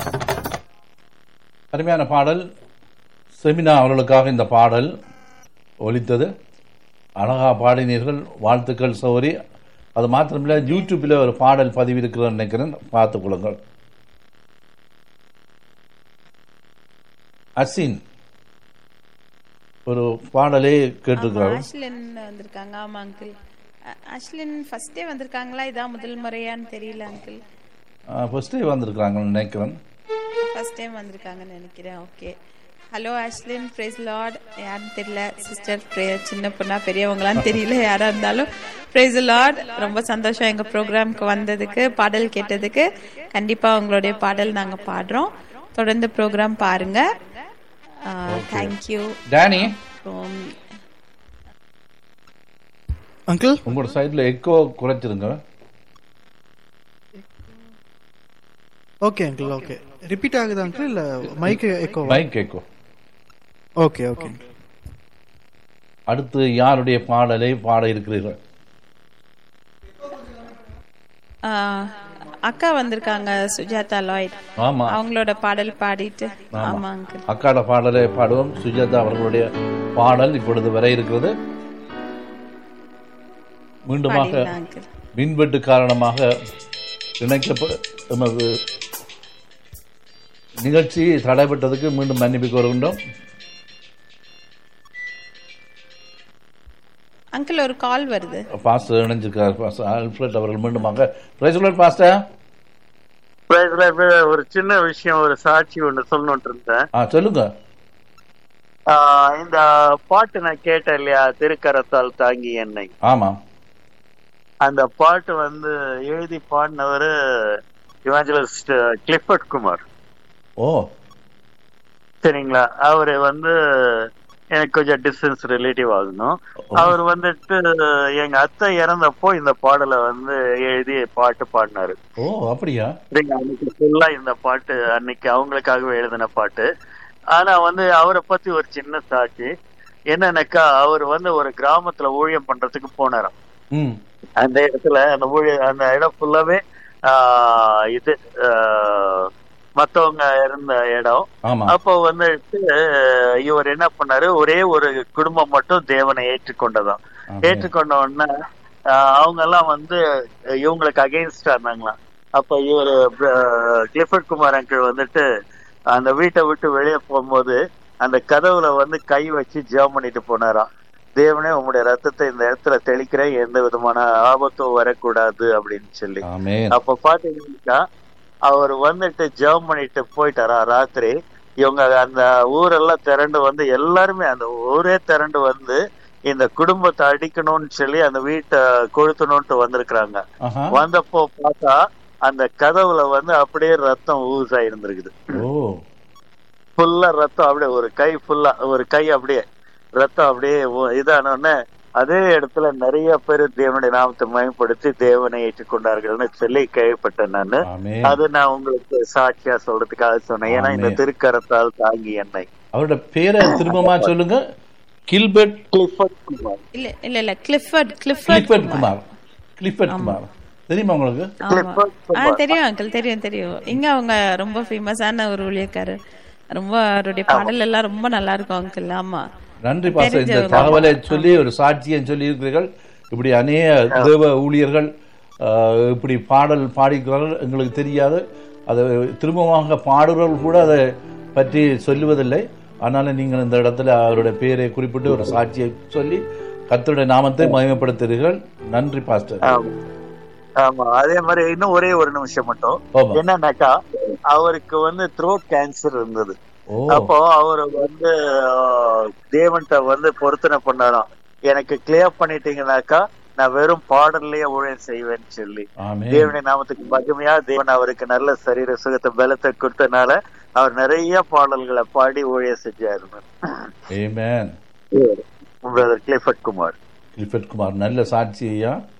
அருமையான பாடல் செமினா அவர்களுக்காக இந்த பாடல் ஒலித்தது அழகா பாடினீர்கள் வாழ்த்துக்கள் சௌரி அது மாத்திரமில்லை யூடியூப்பில் ஒரு பாடல் பதிவு இருக்கிறதுன்னு நினைக்கிறேன் பார்த்துக் கொள்ளுங்கள் அசின் ஒரு பாடலே கேட்டிருக்கிறார் ஆஷ்லின் வந்திருக்காங்க ஆமா அங்கிள் ஆஷ்லின் ஃபர்ஸ்டே வந்திருக்காங்களா இதான் முதல் முறையான்னு தெரியல அங்கிள் ஃபர்ஸ்டே வந்திருக்கிறாங்கன்னு நினைக்கிறேன் ஃபர்ஸ்ட் டைம் வந்திருக்காங்கன்னு நினைக்கிறேன் okay hello Ashlin praise Lord யாருன்னு தெரியல சிஸ்டர் சின்ன பொண்ணா பெரியவங்களான்னு தெரியல யாரா இருந்தாலும் பிரைஸ் லார்ட் ரொம்ப சந்தோஷம் எங்க ப்ரோக்ராம்க்கு வந்ததுக்கு பாடல் கேட்டதுக்கு கண்டிப்பா உங்களுடைய பாடல் நாங்க பாடுறோம் தொடர்ந்து ப்ரோக்ராம் பாருங்க தேங்க்யூ டேனி அங்கிள் உங்களோட சைடில் எக்கோ குறைச்சிருங்க ஓகே அங்கிள் ஓகே ரிப்பீட் ஆகுது அங்கிள் இல்ல mike echo mike echo okay okay அடுத்து யாருடைய பாடலை பாட இருக்கிறீர்கள் அக்கா வந்திருக்காங்க சுஜாதா லாய்ட் ஆமா அவங்களோட பாடல் பாடிட்டு ஆமா அங்கிள் அக்காட பாடலை பாடுவோம் சுஜாதா அவர்களுடைய பாடல் இப்பொழுது வர இருக்கிறது மீண்டுமாக பாடிடலாம் அங்கிள் மின்வெட்டு காரணமாக இணைக்கப்ப எமது நிகழ்ச்சி தடைப்பட்டதுக்கு மீண்டும் மன்னிப்பு கோருகின்றோம் அங்கிள் ஒரு கால் வருது பாஸ்டர் இணைஞ்சிருக்கார் பாஸ்டர் ஆல்ஃபிரட் அவர்கள் மீண்டுமாக பிரைசுலர் பாஸ்டர் Praise the Lord. ஒரு சின்ன விஷயம் ஒரு சாட்சி ஒண்ணு சொல்லணும்னு இருந்தேன் ஆ சொல்லுங்க ஆஹ் இந்த பாட்டு நான் கேட்டேன் இல்லையா திருக்கரத்தால் தாங்கி என்னை ஆமாம் அந்த பாட்டு வந்து எழுதி பாடினவர் இவாஞ்சலிஸ்ட் கிளிஃபர்ட் குமார் ஓ சரிங்களா அவரு வந்து எனக்கு கொஞ்சம் டிஸ்டன்ஸ் ரிலேட்டிவ் ஆகணும் அவர் வந்துட்டு எங்க அத்தை இறந்தப்போ இந்த பாடலை வந்து எழுதி பாட்டு பாடினாரு ஓ அப்படியா சரிங்க, அன்னைக்கு ஃபுல்லா இந்த பாட்டு அன்னைக்கு அவங்களுக்காகவே எழுதின பாட்டு ஆனா வந்து அவரை பத்தி ஒரு சின்ன சாட்சி என்னன்னாக்கா அவர் வந்து ஒரு கிராமத்துல ஊழியம் பண்றதுக்கு போனாராம் ம் அந்த இடத்துல அந்த ஊழிய அந்த இடம் ஃபுல்லாவே ஆஹ் இது ஆஹ் மத்தவங்க இருந்த இடம் ஆமா அப்போ வந்துட்டு இவர் என்ன பண்ணாரு ஒரே ஒரு குடும்பம் மட்டும் தேவனை ஏற்றுக்கொண்டதாம் ஆமென். ஏற்றுக்கொண்ட உடனே ஆஹ் அவங்க எல்லாம் வந்து இவங்களுக்கு அகைன்ஸ்டா இருந்தாங்களாம் அப்ப இவர் கிளிஃபர்ட் குமார் அங்கிள் வந்துட்டு அந்த வீட்டை விட்டு வெளியே போகும்போது அந்த கதவுல வந்து கை வச்சு ஜெபம் பண்ணிட்டு போனாராம் தேவனே உங்களுடைய ரத்தத்தை இந்த இடத்துல தெளிக்கிறேன் எந்த விதமான ஆபத்தும் வரக்கூடாது அப்படின்னு சொல்லி ஆமென் அப்ப பாத்தீங்கன்னா அவர் வந்துட்டு ஜெபம் பண்ணிட்டு போயிட்டாரா ராத்திரி இவங்க அந்த ஊரெல்லாம் திரண்டு வந்து எல்லாருமே அந்த ஊரே திரண்டு வந்து இந்த குடும்பத்தை அடிக்கணும்னு சொல்லி அந்த வீட்டை கொளுத்தணும்ட்டு வந்திருக்கிறாங்க ஆஹா வந்தப்போ பார்த்தா அந்த கதவுல வந்து அப்படியே ரத்தம் ஊஸ் ஆயிருந்திருக்குது ஓ ஃபுல்லா ரத்தம் அப்படியே ஒரு கை ஃபுல்லா ஒரு கை அப்படியே ரத்தம் அப்படியே ஊ- இதான உடனே அதே இடத்துல நிறைய பேர் தேவனுடைய நாமத்தை மயப்படுத்தி தேவனை ஏற்றுக்கொண்டார்கள்னு சொல்லி கேள்விப்பட்டேன் நானு ஆமென் அது நான் உங்களுக்கு சாட்சியா சொல்றதுக்காக சொன்னேன் ஏன்னா இந்த ஆமென். திருக்கரத்தால் தாங்கி என்னை அவரோட பேரை திரும்பமா சொல்லுங்க கில்பர்ட் கிளிஃபர்ட் குமார் இல்ல இல்ல இல்ல Clifford Clifford Clifford Kumar Clifford Kumar தெரியுமா உங்களுக்கு ஆமா கிளிஃபர்ட் ஆ குமார் தெரியும் அங்கிள் தெரியும் தெரியும் இங்க அவங்க ரொம்ப ஃபேமஸான ஒரு ஊழியக்காரர் ரொம்ப அவருடைய பாடல் எல்லாம் ரொம்ப நல்லா இருக்கும் அங்கிள் ஆமா நன்றி பாச இந்த தெரிஞ்சவங்க. தகவலை சொல்லி ஒரு சாட்சியை சொல்லி இருக்கிறீர்கள் இப்படி அநேக தேவ ஊழியர்கள் ஆஹ், இப்படி பாடல் பாடிக்கிறார்கள் எங்களுக்கு தெரியாது அதை திரும்பமாக பாடுறவர்கள் கூட அதை பற்றி சொல்லுவதில்லை ஆனாலும் நீங்கள் இந்த இடத்துல அவருடைய பெயரை குறிப்பிட்டு ஒரு சாட்சியை சொல்லி கர்த்தருடைய நாமத்தை மகிமைப்படுத்துகிறீர்கள் நன்றி பாஸ்டர் ஆமா. ஆமா அதே மாதிரி இன்னும் ஒரே ஒரு நிமிஷம் மட்டும் ஆமா. என்னன்னாக்கா அவருக்கு வந்து த்ரோட் கேன்சர் இருந்தது ஓ அப்போ அவர் வந்து ஆஹ், தேவன்கிட்ட வந்து பொருத்தனை பண்ணாராம் எனக்கு கிளியர் பண்ணிட்டீங்கன்னாக்கா நான் வெறும் பாடல்லையே ஊழியம் செய்வேன்னு சொல்லி ஆமென் தேவனுடைய நாமத்துக்கு மகிமையா தேவன் அவருக்கு நல்ல சரீர சுகத்தை பலத்தை கொடுத்தனால அவர் நிறைய பாடல்களை பாடி ஊழியம் செஞ்சாரு amen brother Clifford Kumar Gilbert Kumar நல்ல சாட்சி ஐயா